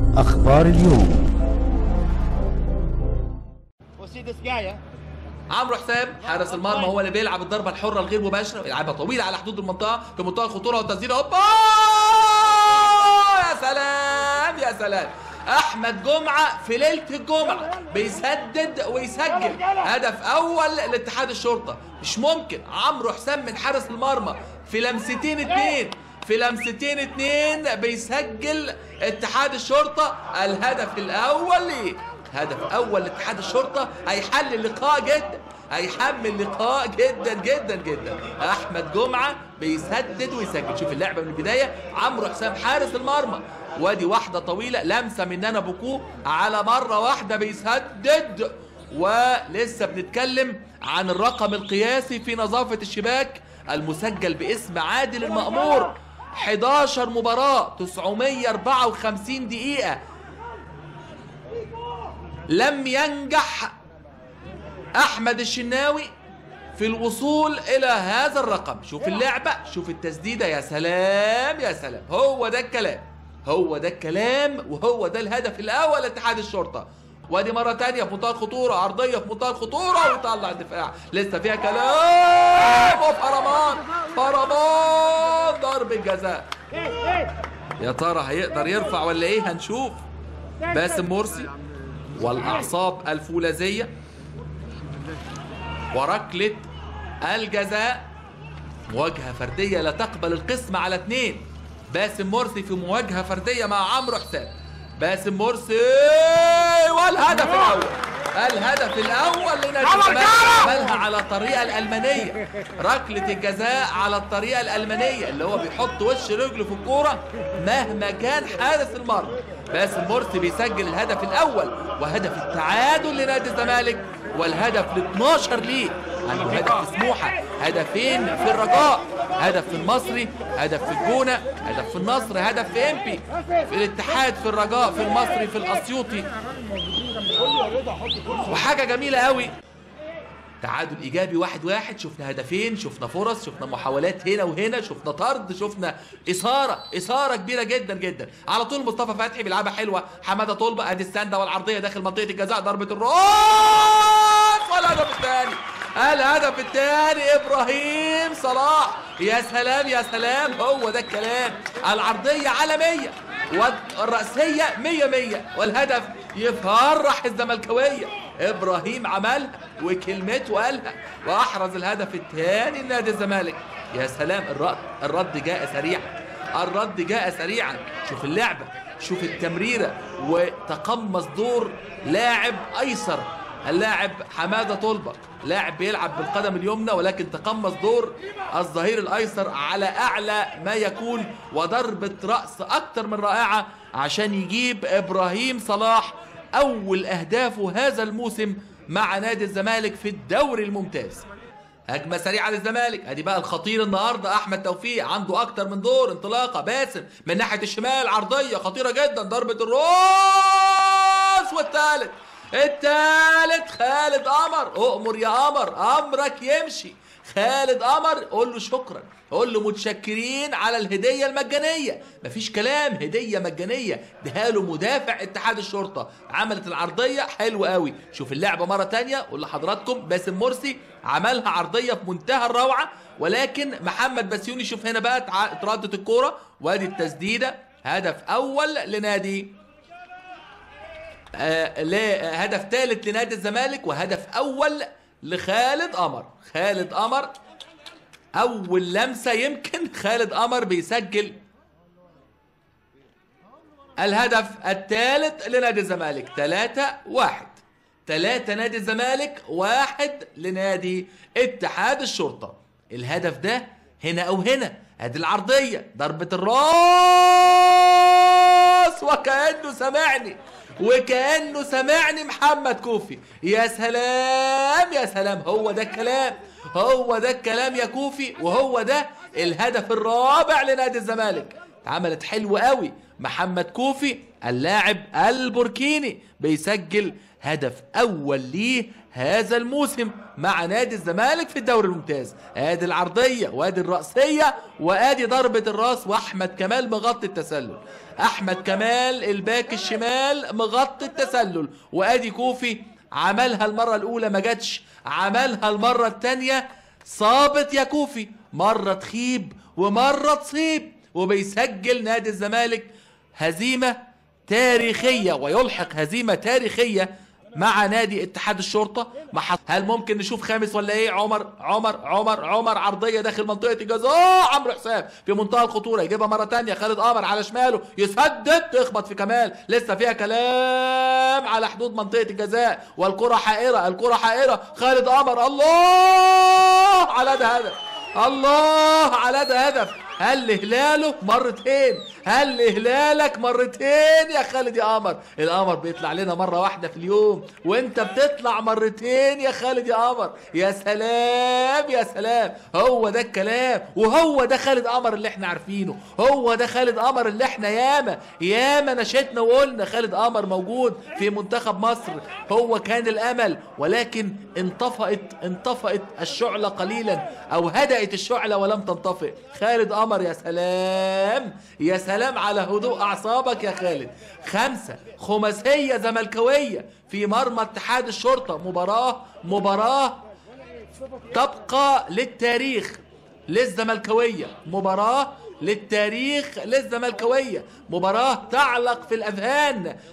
أخبار اليوم We'll see this guy, huh? عمرو حسام حارس المرمى هو اللي بيلعب الضربه الحره الغير مباشره يلعبها طويله على حدود المنطقه في منطقه الخطوره والتسديده هوبا يا سلام يا سلام احمد جمعه في ليله الجمعه بيسدد ويسجل هدف اول لاتحاد الشرطه مش ممكن عمرو حسام من حارس المرمى في لمستين اتنين في لمستين اتنين بيسجل اتحاد الشرطه الهدف الاول ليه هدف اول لاتحاد الشرطه هيحل اللقاء جدا هيحمل اللقاء جدا جدا جدا احمد جمعه بيسدد ويسجل شوف اللعبه من البدايه عمرو حسام حارس المرمى وادي واحده طويله لمسه من نانا بوكو على مره واحده بيسدد ولسه بنتكلم عن الرقم القياسي في نظافه الشباك المسجل باسم عادل المأمور 11 مباراة 954 دقيقة لم ينجح احمد الشناوي في الوصول الى هذا الرقم شوف اللعبه شوف التسديده يا سلام يا سلام هو ده الكلام هو ده الكلام وهو ده الهدف الاول لاتحاد الشرطه وادي مره تانية في منتهى الخطوره عرضيه في منتهى الخطوره ويطلع الدفاع لسه فيها كلام وفرمان فرمان ضربه جزاء يا ترى هيقدر يرفع ولا ايه هنشوف باسم مرسي والاعصاب الفولاذيه وركله الجزاء مواجهه فرديه لا تقبل القسم على اثنين باسم مرسي في مواجهه فرديه مع عمرو حسام باسم مرسي والهدف الاول الهدف الاول لنادي الزمالك عملها على الطريقه الالمانيه ركله الجزاء على الطريقه الالمانيه اللي هو بيحط وش رجله في الكوره مهما كان حارس المرمى باسم مرسي بيسجل الهدف الاول وهدف التعادل لنادي الزمالك والهدف ال 12 ليه عنده هدف في سموحه هدفين في الرجاء هدف في المصري هدف في الجونه هدف في النصر هدف في امبي في الاتحاد في الرجاء في المصري في الاسيوطي وحاجه جميله قوي تعادل ايجابي واحد واحد شفنا هدفين شفنا فرص شفنا محاولات هنا وهنا شفنا طرد شفنا اثاره اثاره كبيره جدا جدا على طول مصطفى فتحي بيلعبها حلوه حماده طلبه ادي السنده والعرضيه داخل منطقه الجزاء ضربه الراس والهدف الثاني الهدف الثاني ابراهيم صلاح يا سلام يا سلام هو ده الكلام العرضيه على 100 والرأسية 100 100 والهدف يفرح الزملكاوية ابراهيم عملها وكلمته قالها واحرز الهدف الثاني لنادي الزمالك يا سلام الرد الرد جاء سريعا الرد جاء سريعا شوف اللعبة شوف التمريرة وتقمص دور لاعب ايسر اللاعب حماده طلبة لاعب بيلعب بالقدم اليمنى ولكن تقمص دور الظهير الايسر على اعلى ما يكون وضربه راس اكتر من رائعه عشان يجيب ابراهيم صلاح اول اهدافه هذا الموسم مع نادي الزمالك في الدوري الممتاز هجمه سريعه للزمالك ادي بقى الخطير النهارده احمد توفيق عنده اكتر من دور انطلاقه باسم من ناحيه الشمال عرضيه خطيره جدا ضربه الراس والثالث الثالث خالد قمر اؤمر يا قمر امرك يمشي خالد قمر قول له شكرا قول له متشكرين على الهديه المجانيه مفيش كلام هديه مجانيه دها له مدافع اتحاد الشرطه عملت العرضيه حلوه قوي شوف اللعبه مره تانية قول لحضراتكم باسم مرسي عملها عرضيه في منتهى الروعه ولكن محمد بسيوني شوف هنا بقى اتع- اتردت الكوره وادي التسديده هدف اول لنادي آه، لا- هدف ثالث لنادي الزمالك وهدف اول لخالد قمر خالد قمر اول لمسه يمكن خالد قمر بيسجل الهدف الثالث لنادي الزمالك 3 1 3 نادي الزمالك واحد لنادي اتحاد الشرطة الهدف ده هنا او هنا ادي العرضية ضربة الراس وكأنه سمعني وكأنه سمعني محمد كوفي يا سلام يا سلام هو ده الكلام هو ده الكلام يا كوفي وهو ده الهدف الرابع لنادي الزمالك اتعملت حلو قوي محمد كوفي اللاعب البوركيني بيسجل هدف اول ليه هذا الموسم مع نادي الزمالك في الدوري الممتاز ادي العرضيه وادي الراسيه وادي ضربه الراس واحمد كمال مغطي التسلل احمد كمال الباك الشمال مغطي التسلل وادي كوفي عملها المره الاولى ما جاتش عملها المره الثانيه صابت يا كوفي مرة تخيب ومرة تصيب وبيسجل نادي الزمالك هزيمة تاريخية ويلحق هزيمة تاريخية مع نادي اتحاد الشرطة ما حص- هل ممكن نشوف خامس ولا ايه عمر عمر عمر عمر عرضية داخل منطقة الجزاء عمرو حسام في منتهى الخطورة يجيبها مرة تانية خالد قمر على شماله يسدد تخبط في كمال لسه فيها كلام على حدود منطقة الجزاء والكرة حائرة الكرة حائرة خالد قمر الله على ده هدف الله على ده هدف هل هلاله مرتين هل هلالك مرتين يا خالد يا قمر القمر بيطلع لنا مرة واحدة في اليوم وانت بتطلع مرتين يا خالد يا قمر يا سلام يا سلام هو ده الكلام وهو ده خالد قمر اللي احنا عارفينه هو ده خالد قمر اللي احنا ياما ياما نشدنا وقلنا خالد قمر موجود في منتخب مصر هو كان الامل ولكن انطفأت انطفأت الشعلة قليلا او هدأت الشعلة ولم تنطفئ خالد قمر يا سلام يا سلام على هدوء اعصابك يا خالد خمسة خماسية زملكاوية في مرمى اتحاد الشرطة مباراة مباراة تبقى للتاريخ للزملكاوية مباراة للتاريخ للزملكاوية مباراة تعلق في الأذهان